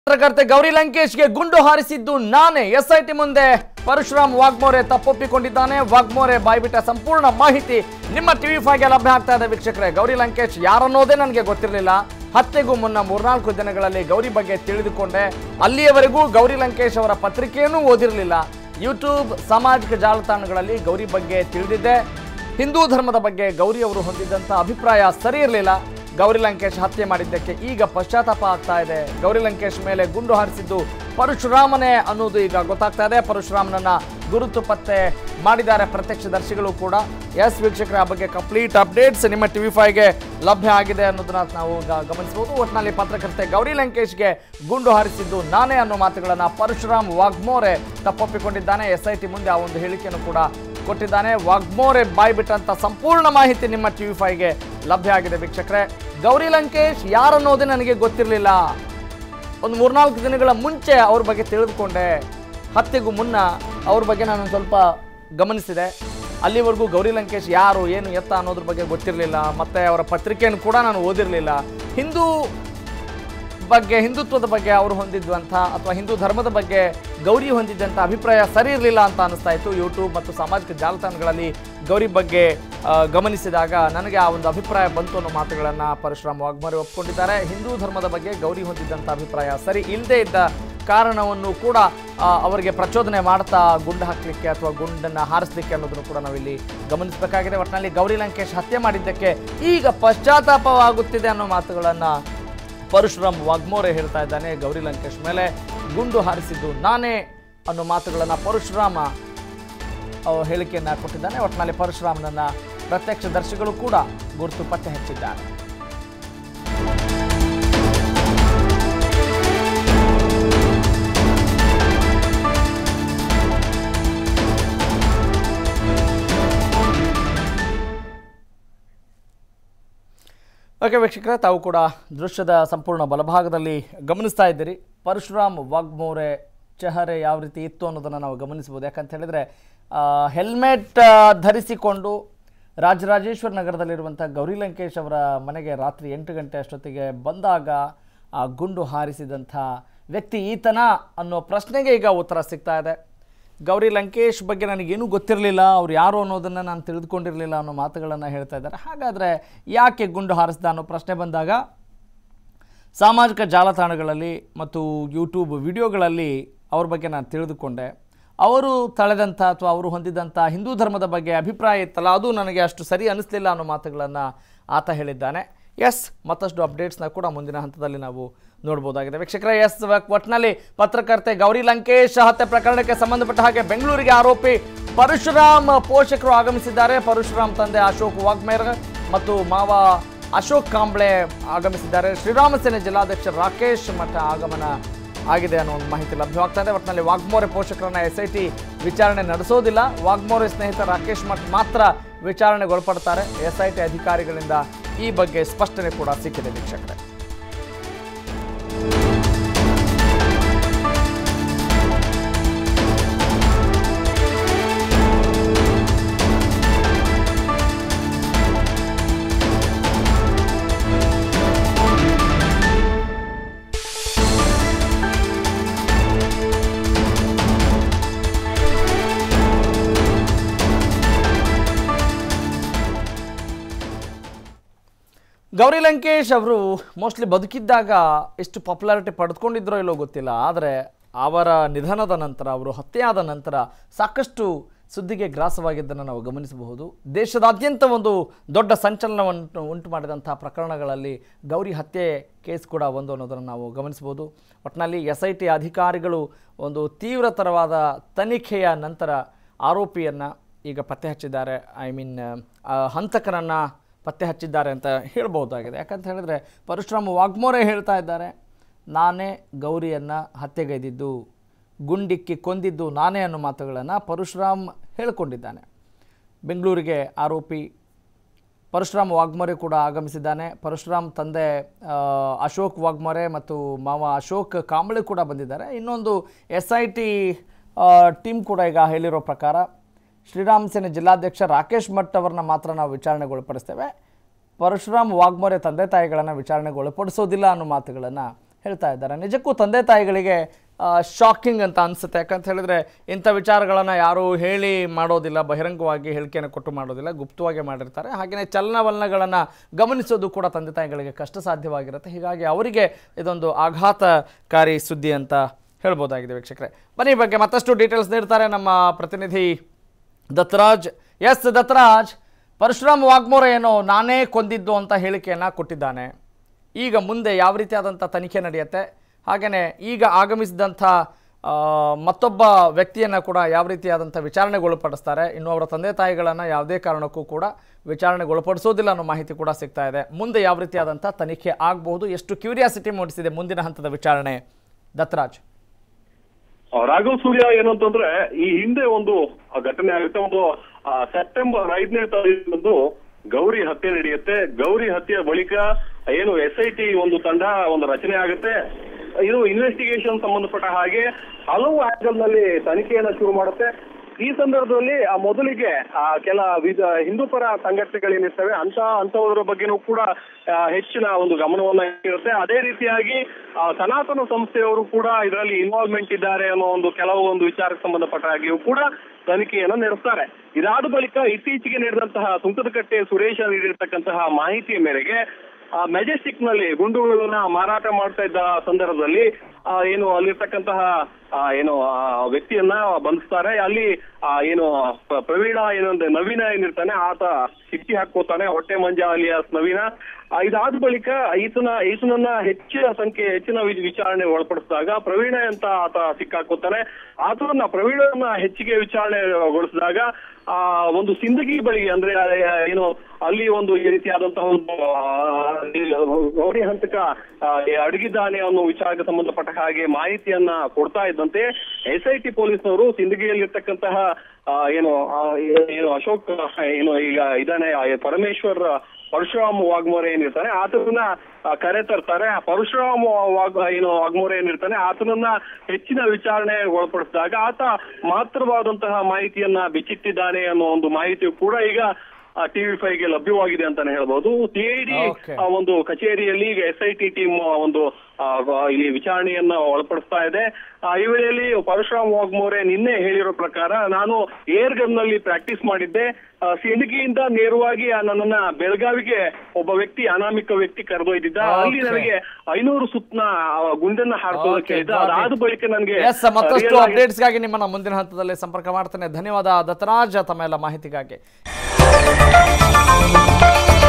ಪತ್ರಕರ್ತೆ ಗೌರಿ ಲಂಕೇಶ್ಗೆ ಗುಂಡು ಹಾರಿಸಿದ್ದು ನಾನೇ ಎಸ್ಐಟಿ ಮುಂದೆ ಪರಶುರಾಮ್ ವಾಗ್ಮೋರೆ ತಪ್ಪೊಪ್ಪಿಕೊಂಡಿದ್ದಾನೆ ವಾಗ್ಮೋರೆ ಬಾಯ್ಬಿಟ್ಟ ಸಂಪೂರ್ಣ ಮಾಹಿತಿ ನಿಮ್ಮ ಟಿವಿ ಫೈವ್ಗೆ ಲಭ್ಯ ಆಗ್ತಾ ಇದೆ ವೀಕ್ಷಕರೇ ಗೌರಿ ಲಂಕೇಶ್ ಯಾರನ್ನೋದೇ ನನಗೆ ಗೊತ್ತಿರಲಿಲ್ಲ ಹತ್ಯೆಗೂ ಮುನ್ನ ಮೂರ್ನಾಲ್ಕು ದಿನಗಳಲ್ಲಿ ಗೌರಿ ಬಗ್ಗೆ ತಿಳಿದುಕೊಂಡೆ ಅಲ್ಲಿಯವರೆಗೂ ಗೌರಿ ಲಂಕೇಶ್ ಅವರ ಪತ್ರಿಕೆಯನ್ನೂ ಓದಿರಲಿಲ್ಲ ಯೂಟ್ಯೂಬ್ ಸಾಮಾಜಿಕ ಜಾಲತಾಣಗಳಲ್ಲಿ ಗೌರಿ ಬಗ್ಗೆ ತಿಳಿದಿದ್ದೆ ಹಿಂದೂ ಧರ್ಮದ ಬಗ್ಗೆ ಗೌರಿ ಅವರು ಹೊಂದಿದ್ದಂಥ ಅಭಿಪ್ರಾಯ ಸರಿ ಇರಲಿಲ್ಲ ಗೌರಿ ಲಂಕೇಶ್ ಹತ್ಯೆ ಮಾಡಿದ್ದಕ್ಕೆ ಈಗ ಪಶ್ಚಾತ್ತಾಪ ಆಗ್ತಾ ಇದೆ ಗೌರಿ ಲಂಕೇಶ್ ಮೇಲೆ ಗುಂಡು ಹಾರಿಸಿದ್ದು ಪರಶುರಾಮನೇ ಅನ್ನೋದು ಈಗ ಗೊತ್ತಾಗ್ತಾ ಇದೆ ಪರಶುರಾಮನನ್ನ ಗುರುತು ಪತ್ತೆ ಮಾಡಿದ್ದಾರೆ ಪ್ರತ್ಯಕ್ಷದರ್ಶಿಗಳು ಕೂಡ ಎಸ್ ವೀಕ್ಷಕರ ಆ ಬಗ್ಗೆ ಕಂಪ್ಲೀಟ್ ಅಪ್ಡೇಟ್ಸ್ ನಿಮ್ಮ ಟಿವಿ ಫೈವ್ಗೆ ಲಭ್ಯ ಆಗಿದೆ ಅನ್ನೋದನ್ನ ನಾವು ಈಗ ಗಮನಿಸಬಹುದು ಒಟ್ಟಿನಲ್ಲಿ ಪತ್ರಕರ್ತೆ ಗೌರಿ ಲಂಕೇಶ್ಗೆ ಗುಂಡು ಹಾರಿಸಿದ್ದು ನಾನೇ ಅನ್ನೋ ಮಾತುಗಳನ್ನ ಪರಶುರಾಮ್ ವಾಗ್ಮೋರೆ ತಪ್ಪೊಪ್ಪಿಕೊಂಡಿದ್ದಾನೆ ಎಸ್ ಐ ಟಿ ಮುಂದೆ ಆ ಒಂದು ಹೇಳಿಕೆಯನ್ನು ಕೂಡ ಕೊಟ್ಟಿದ್ದಾನೆ ವಾಗ್ಮೋರೆ ಬಾಯ್ ಬಿಟ್ಟಂತ ಸಂಪೂರ್ಣ ಮಾಹಿತಿ ನಿಮ್ಮ ಟಿವಿ ಫೈವ್ಗೆ ಲಭ್ಯ ಆಗಿದೆ ವೀಕ್ಷಕರೇ ಗೌರಿ ಲಂಕೇಶ್ ಯಾರನ್ನೋದೇ ನನಗೆ ಗೊತ್ತಿರಲಿಲ್ಲ ಒಂದು ಮೂರ್ನಾಲ್ಕು ದಿನಗಳ ಮುಂಚೆ ಅವ್ರ ಬಗ್ಗೆ ತಿಳಿದುಕೊಂಡೆ ಹತ್ಯೆಗೂ ಮುನ್ನ ಅವ್ರ ಬಗ್ಗೆ ನಾನು ಸ್ವಲ್ಪ ಗಮನಿಸಿದೆ ಅಲ್ಲಿವರೆಗೂ ಗೌರಿ ಲಂಕೇಶ್ ಯಾರು ಏನು ಎತ್ತ ಅನ್ನೋದ್ರ ಬಗ್ಗೆ ಗೊತ್ತಿರಲಿಲ್ಲ ಮತ್ತು ಅವರ ಪತ್ರಿಕೆಯನ್ನು ಕೂಡ ನಾನು ಓದಿರಲಿಲ್ಲ ಹಿಂದೂ ಬಗ್ಗೆ ಹಿಂದುತ್ವದ ಬಗ್ಗೆ ಅವರು ಹೊಂದಿದ್ದಂಥ ಅಥವಾ ಹಿಂದೂ ಧರ್ಮದ ಬಗ್ಗೆ ಗೌರಿ ಹೊಂದಿದ್ದಂಥ ಅಭಿಪ್ರಾಯ ಸರಿ ಇರಲಿಲ್ಲ ಅಂತ ಅನಿಸ್ತಾ ಇತ್ತು ಯೂಟ್ಯೂಬ್ ಮತ್ತು ಸಾಮಾಜಿಕ ಜಾಲತಾಣಗಳಲ್ಲಿ ಗೌರಿ ಬಗ್ಗೆ ಆ, ಗಮನಿಸಿದಾಗ ನನಗೆ ಆ ಒಂದು ಅಭಿಪ್ರಾಯ ಬಂತು ಅನ್ನೋ ಮಾತುಗಳನ್ನು ಪರಶುರಾಮ್ ವಾಗ್ಮರೆ ಒಪ್ಕೊಂಡಿದ್ದಾರೆ ಹಿಂದೂ ಧರ್ಮದ ಬಗ್ಗೆ ಗೌರಿ ಹೊಂದಿದ್ದಂಥ ಅಭಿಪ್ರಾಯ ಸರಿ ಇಲ್ಲದೇ ಇದ್ದ ಕಾರಣವನ್ನು ಕೂಡ ಆ, ಅವರಿಗೆ ಪ್ರಚೋದನೆ ಮಾಡ್ತಾ ಗುಂಡು ಹಾಕಲಿಕ್ಕೆ ಅಥವಾ ಗುಂಡನ್ನು ಹಾರಿಸಲಿಕ್ಕೆ ಅನ್ನೋದನ್ನು ಕೂಡ ನಾವಿಲ್ಲಿ ಗಮನಿಸಬೇಕಾಗಿದೆ ಒಟ್ಟಿನಲ್ಲಿ ಗೌರಿ ಲಂಕೇಶ್ ಹತ್ಯೆ ಮಾಡಿದ್ದಕ್ಕೆ ಈಗ ಪಶ್ಚಾತ್ತಾಪವಾಗುತ್ತಿದೆ ಅನ್ನೋ ಮಾತುಗಳನ್ನು ಪರಶುರಾಮ್ ವಾಗ್ಮೋರೆ ಹೇಳ್ತಾ ಇದ್ದಾನೆ ಗೌರಿ ಲಂಕೇಶ್ ಮೇಲೆ ಗುಂಡು ಹಾರಿಸಿದ್ದು ನಾನೇ ಅನ್ನೋ ಮಾತುಗಳನ್ನು ಪರಶುರಾಮ ಅವ ಹೇಳಿಕೆಯನ್ನ ಕೊಟ್ಟಿದ್ದಾನೆ ಒಟ್ಟಿನಲ್ಲಿ ಪರಶುರಾಮನನ್ನ ಪ್ರತ್ಯಕ್ಷದರ್ಶಿಗಳು ಕೂಡ ಗುರುತು ಪತ್ತೆ ಹಚ್ಚಿದ್ದಾರೆ ಓಕೆ ವೀಕ್ಷಕರೇ ತಾವು ಕೂಡ ದೃಶ್ಯದ ಸಂಪೂರ್ಣ ಬಲಭಾಗದಲ್ಲಿ ಗಮನಿಸ್ತಾ ಇದ್ದೀರಿ ಪರಶುರಾಮ್ ವಾಗ್ಮೋರೆ ಚೆಹರೆ ಯಾವ ರೀತಿ ಇತ್ತು ಅನ್ನೋದನ್ನು ನಾವು ಗಮನಿಸ್ಬೋದು ಯಾಕಂತ ಹೇಳಿದರೆ ಹೆಲ್ಮೆಟ್ ಧರಿಸಿಕೊಂಡು ರಾಜರಾಜೇಶ್ವರ ನಗರದಲ್ಲಿರುವಂಥ ಗೌರಿ ಲಂಕೇಶ್ ಅವರ ಮನೆಗೆ ರಾತ್ರಿ ಎಂಟು ಗಂಟೆ ಅಷ್ಟೊತ್ತಿಗೆ ಬಂದಾಗ ಆ ಗುಂಡು ಹಾರಿಸಿದಂಥ ವ್ಯಕ್ತಿ ಈತನ ಅನ್ನೋ ಪ್ರಶ್ನೆಗೆ ಈಗ ಉತ್ತರ ಸಿಗ್ತಾ ಇದೆ ಗೌರಿ ಲಂಕೇಶ್ ಬಗ್ಗೆ ನನಗೇನೂ ಗೊತ್ತಿರಲಿಲ್ಲ ಅವ್ರು ಯಾರು ಅನ್ನೋದನ್ನು ನಾನು ತಿಳಿದುಕೊಂಡಿರಲಿಲ್ಲ ಅನ್ನೋ ಮಾತುಗಳನ್ನು ಹೇಳ್ತಾ ಇದ್ದಾರೆ ಹಾಗಾದರೆ ಯಾಕೆ ಗುಂಡು ಹಾರಿಸ್ದ ಅನ್ನೋ ಪ್ರಶ್ನೆ ಬಂದಾಗ ಸಾಮಾಜಿಕ ಜಾಲತಾಣಗಳಲ್ಲಿ ಮತ್ತು ಯೂಟ್ಯೂಬ್ ವಿಡಿಯೋಗಳಲ್ಲಿ ಅವ್ರ ಬಗ್ಗೆ ನಾನು ತಿಳಿದುಕೊಂಡೆ ಅವರು ತಳೆದಂಥ ಅಥವಾ ಅವರು ಹೊಂದಿದ್ದಂಥ ಹಿಂದೂ ಧರ್ಮದ ಬಗ್ಗೆ ಅಭಿಪ್ರಾಯ ಇತ್ತಲ್ಲ ಅದು ನನಗೆ ಅಷ್ಟು ಸರಿ ಅನ್ನಿಸ್ಲಿಲ್ಲ ಅನ್ನೋ ಮಾತುಗಳನ್ನು ಆತ ಹೇಳಿದ್ದಾನೆ ಎಸ್ ಮತ್ತಷ್ಟು ಅಪ್ಡೇಟ್ಸ್ನ ಕೂಡ ಮುಂದಿನ ಹಂತದಲ್ಲಿ ನಾವು ನೋಡ್ಬೋದಾಗಿದೆ ವೀಕ್ಷಕರೇ ಎಸ್ ಒಟ್ಟಿನಲ್ಲಿ ಪತ್ರಕರ್ತೆ ಗೌರಿ ಲಂಕೇಶ್ ಹತ್ಯೆ ಪ್ರಕರಣಕ್ಕೆ ಸಂಬಂಧಪಟ್ಟ ಹಾಗೆ ಬೆಂಗಳೂರಿಗೆ ಆರೋಪಿ ಪರಶುರಾಮ್ ಪೋಷಕರು ಆಗಮಿಸಿದ್ದಾರೆ ಪರಶುರಾಮ್ ತಂದೆ ಅಶೋಕ್ ವಾಗ್ಮೇರ್ ಮತ್ತು ಮಾವ ಅಶೋಕ್ ಕಾಂಬ್ಳೆ ಆಗಮಿಸಿದ್ದಾರೆ ಶ್ರೀರಾಮ ಸೇನೆ ಜಿಲ್ಲಾಧ್ಯಕ್ಷ ರಾಕೇಶ್ ಮಠ ಆಗಮನ ಆಗಿದೆ ಅನ್ನೋ ಒಂದು ಮಾಹಿತಿ ಲಭ್ಯವಾಗ್ತಾ ಇದೆ ಒಟ್ಟಿನಲ್ಲಿ ವಾಗ್ಮೋರೆ ಪೋಷಕರನ್ನ ಎಸ್ ಐ ಟಿ ವಿಚಾರಣೆ ನಡೆಸೋದಿಲ್ಲ ವಾಗ್ಮೋರೆ ಸ್ನೇಹಿತ ರಾಕೇಶ್ ಮಠ್ ಮಾತ್ರ ವಿಚಾರಣೆಗೊಳಪಡ್ತಾರೆ ಎಸ್ ಐ ಟಿ ಅಧಿಕಾರಿಗಳಿಂದ ಈ ಬಗ್ಗೆ ಸ್ಪಷ್ಟನೆ ಕೂಡ ಸಿಕ್ಕಿದೆ ವೀಕ್ಷಕರೇ ಗೌರಿ ಲಂಕೇಶ್ ಅವರು ಮೋಸ್ಟ್ಲಿ ಬದುಕಿದ್ದಾಗ ಎಷ್ಟು ಪಾಪ್ಯುಲಾರಿಟಿ ಪಡೆದುಕೊಂಡಿದ್ರೋ ಇಲ್ಲೋ ಗೊತ್ತಿಲ್ಲ ಆದರೆ ಅವರ ನಿಧನದ ನಂತರ ಅವರು ಹತ್ಯೆಯಾದ ನಂತರ ಸಾಕಷ್ಟು ಸುದ್ದಿಗೆ ಗ್ರಾಸವಾಗಿದ್ದನ್ನು ನಾವು ಗಮನಿಸಬಹುದು ದೇಶದಾದ್ಯಂತ ಒಂದು ದೊಡ್ಡ ಸಂಚಲನವನ್ನು ಉಂಟು ಮಾಡಿದಂಥ ಪ್ರಕರಣಗಳಲ್ಲಿ ಗೌರಿ ಹತ್ಯೆ ಕೇಸ್ ಕೂಡ ಒಂದು ಅನ್ನೋದನ್ನು ನಾವು ಗಮನಿಸಬಹುದು ಒಟ್ಟಿನಲ್ಲಿ ಎಸ್ ಐ ಟಿ ಅಧಿಕಾರಿಗಳು ಒಂದು ತೀವ್ರತರವಾದ ತನಿಖೆಯ ನಂತರ ಆರೋಪಿಯನ್ನು ಈಗ ಪತ್ತೆ ಹಚ್ಚಿದ್ದಾರೆ ಐ ಮೀನ್ ಹಂತಕನನ್ನು ಪತ್ತೆ ಹಚ್ಚಿದ್ದಾರೆ ಅಂತ ಹೇಳ್ಬೋದಾಗಿದೆ ಯಾಕಂತ ಹೇಳಿದ್ರೆ ಪರಶುರಾಮ ವಾಗ್ಮೋರೆ ಹೇಳ್ತಾ ಇದ್ದಾರೆ ನಾನೇ ಗೌರಿಯನ್ನು ಹತ್ಯೆಗೈದಿದ್ದು ಗುಂಡಿಕ್ಕಿ ಕೊಂದಿದ್ದು ನಾನೇ ಅನ್ನೋ ಮಾತುಗಳನ್ನು ಪರಶುರಾಮ್ ಹೇಳಿಕೊಂಡಿದ್ದಾನೆ ಬೆಂಗಳೂರಿಗೆ ಆರೋಪಿ ಪರಶುರಾಮ್ ವಾಗ್ಮೊರೆ ಕೂಡ ಆಗಮಿಸಿದ್ದಾನೆ ಪರಶುರಾಮ್ ತಂದೆ ಆ, ಅಶೋಕ್ ವಾಗ್ಮೊರೆ ಮತ್ತು ಮಾವ ಅಶೋಕ್ ಕಾಂಬಳೆ ಕೂಡ ಬಂದಿದ್ದಾರೆ ಇನ್ನೊಂದು ಎಸ್ ಐ ಟಿ ಟೀಮ್ ಕೂಡ ಈಗ ಹೇಳಿರೋ ಪ್ರಕಾರ ಶ್ರೀರಾಮ್ ಸೇನೆ ಜಿಲ್ಲಾಧ್ಯಕ್ಷ ರಾಕೇಶ್ ಭಟ್ ಅವರನ್ನ ಮಾತ್ರ ನಾವು ವಿಚಾರಣೆಗೊಳಪಡಿಸ್ತೇವೆ ಪರಶುರಾಮ್ ವಾಗ್ಮೊರೆ ತಂದೆ ತಾಯಿಗಳನ್ನು ವಿಚಾರಣೆಗೆ ಒಳಪಡಿಸೋದಿಲ್ಲ ಅನ್ನೋ ಮಾತುಗಳನ್ನು ಹೇಳ್ತಾ ಇದ್ದಾರೆ ನಿಜಕ್ಕೂ ತಂದೆ ತಾಯಿಗಳಿಗೆ ಶಾಕಿಂಗ್ ಅಂತ ಅನಿಸುತ್ತೆ ಯಾಕಂತ ಹೇಳಿದ್ರೆ ಇಂಥ ವಿಚಾರಗಳನ್ನು ಯಾರೂ ಹೇಳಿ ಮಾಡೋದಿಲ್ಲ ಬಹಿರಂಗವಾಗಿ ಹೇಳಿಕೆಯನ್ನು ಕೊಟ್ಟು ಮಾಡೋದಿಲ್ಲ ಗುಪ್ತವಾಗಿ ಮಾಡಿರ್ತಾರೆ ಹಾಗೆಯೇ ಚಲನವಲನಗಳನ್ನು ಗಮನಿಸೋದು ಕೂಡ ತಂದೆ ತಾಯಿಗಳಿಗೆ ಕಷ್ಟ ಸಾಧ್ಯವಾಗಿರುತ್ತೆ ಹೀಗಾಗಿ ಅವರಿಗೆ ಇದೊಂದು ಆಘಾತಕಾರಿ ಸುದ್ದಿ ಅಂತ ಹೇಳ್ಬೋದಾಗಿದೆ ವೀಕ್ಷಕರೇ ಬನ್ನಿ ಈ ಬಗ್ಗೆ ಮತ್ತಷ್ಟು ಡೀಟೇಲ್ಸ್ ನೀಡ್ತಾರೆ ನಮ್ಮ ಪ್ರತಿನಿಧಿ ದತ್ತರಾಜ್ ಎಸ್ ದತ್ತರಾಜ್ ಪರಶುರಾಮ್ ವಾಗ್ಮೋರೆ ಏನೋ ನಾನೇ ಕೊಂದಿದ್ದು ಅಂತ ಹೇಳಿಕೆಯನ್ನು ಕೊಟ್ಟಿದ್ದಾನೆ ಈಗ ಮುಂದೆ ಯಾವ ರೀತಿಯಾದಂಥ ತನಿಖೆ ನಡೆಯುತ್ತೆ ಹಾಗೆಯೇ ಈಗ ಆಗಮಿಸಿದಂಥ ಆ, ಮತ್ತೊಬ್ಬ ವ್ಯಕ್ತಿಯನ್ನು ಕೂಡ ಯಾವ ರೀತಿಯಾದಂಥ ವಿಚಾರಣೆಗೊಳಪಡಿಸ್ತಾರೆ ಇನ್ನು ಅವರ ತಂದೆ ತಾಯಿಗಳನ್ನು ಯಾವುದೇ ಕಾರಣಕ್ಕೂ ಕೂಡ ವಿಚಾರಣೆಗೊಳಪಡಿಸೋದಿಲ್ಲ ಅನ್ನೋ ಮಾಹಿತಿ ಕೂಡ ಸಿಗ್ತಾ ಇದೆ ಮುಂದೆ ಯಾವ ರೀತಿಯಾದಂಥ ತನಿಖೆ ಆಗಬಹುದು ಎಷ್ಟು ಕ್ಯೂರಿಯಾಸಿಟಿ ಮೂಡಿಸಿದೆ ಮುಂದಿನ ಹಂತದ ವಿಚಾರಣೆ ದತ್ತರಾಜ್ ಆ, ರಾಘವ್ ಸೂರ್ಯ ಏನು ಅಂತಂದ್ರೆ ಈ ಹಿಂದೆ ಒಂದು ಆ, ಘಟನೆ ಆಗುತ್ತೆ ಒಂದು ಆ, ಸೆಪ್ಟೆಂಬರ್ ಐದನೇ ತಾರೀಕು ಗೌರಿ ಹತ್ಯೆ ನಡೆಯುತ್ತೆ ಗೌರಿ ಹತ್ಯೆಯ ಬಳಿಕ ಏನು ಎಸ್ ಐ ಟಿ ಒಂದು ತಂಡ ಒಂದು ರಚನೆ ಆಗುತ್ತೆ ಇದು ಇನ್ವೆಸ್ಟಿಗೇಷನ್ ಸಂಬಂಧಪಟ್ಟ ಹಾಗೆ ಹಲವು ಆಂಗಲ್ ನಲ್ಲಿ ತನಿಖೆಯನ್ನ ಶುರು ಮಾಡುತ್ತೆ ಈ ಸಂದರ್ಭದಲ್ಲಿ ಆ ಮೊದಲಿಗೆ ಆ ಕೆಲ ವಿಧ ಹಿಂದೂ ಪರ ಸಂಘಟನೆಗಳೇನಿರ್ತವೆ ಅಂತ ಅಂತವರ ಬಗ್ಗೆನೂ ಕೂಡ ಆ, ಹೆಚ್ಚಿನ ಒಂದು ಗಮನವನ್ನ ಇರುತ್ತೆ ಅದೇ ರೀತಿಯಾಗಿ ಆ, ಸನಾತನ ಸಂಸ್ಥೆಯವರು ಕೂಡ ಇದರಲ್ಲಿ ಇನ್ವಾಲ್ವ್ಮೆಂಟ್ ಇದ್ದಾರೆ ಅನ್ನೋ ಒಂದು ಕೆಲವು ಒಂದು ವಿಚಾರಕ್ಕೆ ಸಂಬಂಧಪಟ್ಟ ಹಾಗೆಯೂ ಕೂಡ ತನಿಖೆಯನ್ನ ನಡೆಸ್ತಾರೆ ಇದಾದ ಬಳಿಕ ಇತ್ತೀಚೆಗೆ ನಡೆದಂತಹ ಸುಂಕದಕಟ್ಟೆ ಸುರೇಶ ನೀಡಿರ್ತಕ್ಕಂತಹ ಮಾಹಿತಿಯ ಮೇರೆಗೆ ಮೆಜೆಸ್ಟಿಕ್ ನಲ್ಲಿ ಗುಂಡುಗಳನ್ನ ಮಾರಾಟ ಮಾಡ್ತಾ ಇದ್ದ ಸಂದರ್ಭದಲ್ಲಿ ಆ, ಏನು ಅಲ್ಲಿರ್ತಕ್ಕಂತಹ ಆ, ಏನು ಆ ವ್ಯಕ್ತಿಯನ್ನ ಬಂಧಿಸ್ತಾರೆ ಅಲ್ಲಿ ಆ, ಏನು ಪ್ರ- ಪ್ರವೀಣ ಏನಂದ್ರೆ ನವೀನ ಏನಿರ್ತಾನೆ ಆತ ಸಿಕ್ಕಿ ಹಾಕೋತಾನೆ ಹೊಟ್ಟೆ ಮಂಜ ಅಲಿಯಾಸ್ ನವೀನ ಆ, ಇದಾದ ಬಳಿಕ ಈತನ ಈತನನ್ನ ಹೆಚ್ಚಿನ ಸಂಖ್ಯೆ ಹೆಚ್ಚಿನ ವಿ- ವಿಚಾರಣೆ ಒಳಪಡಿಸಿದಾಗ ಪ್ರವೀಣ ಅಂತ ಆತ ಸಿಕ್ಕಾಕೋತಾನೆ ಆತನನ್ನ ಪ್ರವೀಣನ ಹೆಚ್ಚಿಗೆ ವಿಚಾರಣೆಗೊಳಿಸಿದಾಗ ಆ ಒಂದು ಸಿಂದಗಿ ಬಳಿಗೆ ಅಂದ್ರೆ ಆ, ಏನು ಅಲ್ಲಿ ಒಂದು ಈ ರೀತಿಯಾದಂತಹ ಒಂದು ಆ, ಗೌರಿ ಹಂತಕ ಆ, ಅಡಗಿದ್ದಾನೆ ಅನ್ನೋ ವಿಚಾರಕ್ಕೆ ಸಂಬಂಧಪಟ್ಟ ಹಾಗೆ ಮಾಹಿತಿಯನ್ನ ಕೊಡ್ತಾ ಇದ್ದಂತೆ ಎಸ್ ಐ ಟಿ ಪೊಲೀಸ್ನವರು ಸಿಂದಗಿಯಲ್ಲಿರ್ತಕ್ಕಂತಹ ಆ, ಏನು ಆ, ಏನು ಅಶೋಕ್ ಏನು ಈಗ ಇದಾನೆ ಆ, ಪರಮೇಶ್ವರ್ ಪರಶುರಾಮ್ ವಾಗ್ಮೋರೆ ಏನಿರ್ತಾನೆ ಆತನನ್ನ ಆ, ಕರೆ ತರ್ತಾರೆ ಆ ಪರಶುರಾಮ್ ವಾಗ್ ಏನು ವಾಗ್ಮೋರೆ ಏನಿರ್ತಾನೆ ಆತನನ್ನ ಹೆಚ್ಚಿನ ವಿಚಾರಣೆ ಒಳಪಡಿಸಿದಾಗ ಆತ ಮಾತ್ರವಾದಂತಹ ಮಾಹಿತಿಯನ್ನ ಬಿಚ್ಚಿಟ್ಟಿದ್ದಾನೆ ಅನ್ನೋ ಒಂದು ಮಾಹಿತಿಯು ಕೂಡ ಈಗ ಟಿವಿ ಫೈವ್ಗೆ ಲಭ್ಯವಾಗಿದೆ ಅಂತಾನೆ ಹೇಳ್ಬೋದು ಸಿಐಡಿ Okay. ಒಂದು ಕಚೇರಿಯಲ್ಲಿ ಈಗ ಎಸ್ ಐ ಟಿ ಟೀಮ್ ಒಂದು ಆ, ವ- ಇಲ್ಲಿ ವಿಚಾರಣೆಯನ್ನ ಒಳಪಡಿಸ್ತಾ ಇದೆ ಆ, ಈ ವೇಳೆಯಲ್ಲಿ ಪರಶುರಾಮ್ ವಾಗ್ಮೋರೆ ನಿನ್ನೆ ಹೇಳಿರೋ ಪ್ರಕಾರ ನಾನು ಏರ್ ಗನ್ ನಲ್ಲಿ ಪ್ರಾಕ್ಟೀಸ್ ಮಾಡಿದ್ದೆ ಆ, ಸಿಂದಗಿಯಿಂದ ನೇರವಾಗಿ ಆ ನನ್ನನ್ನ ಬೆಳಗಾವಿಗೆ ಒಬ್ಬ ವ್ಯಕ್ತಿ ಅನಾಮಿಕ ವ್ಯಕ್ತಿ ಕರೆದೊಯ್ದಿದ್ದ ಅಲ್ಲಿ Okay. ನನಗೆ ಐನೂರು ಸುತ್ತನ ಗುಂಡನ್ನ ಹಾರಿಸೋದಕ್ಕೆ ಹೇಳಿದ್ದ got it. ಅದಾದ ಬಳಿಕ ನನಗೆ ಎಸ್ ಮತ್ತಷ್ಟು real ಆಗಿ- ಅಪ್ಡೇಟ್ಸ್ಗಾಗಿ ನಿಮ್ಮನ್ನ ಮುಂದಿನ ಹಂತದಲ್ಲಿ ಸಂಪರ್ಕ ಮಾಡ್ತೇನೆ ಧನ್ಯವಾದ ದತ್ತರಾಜ್ ತಮ್ಮ ಎಲ್ಲ ಮಾಹಿತಿಗಾಗಿ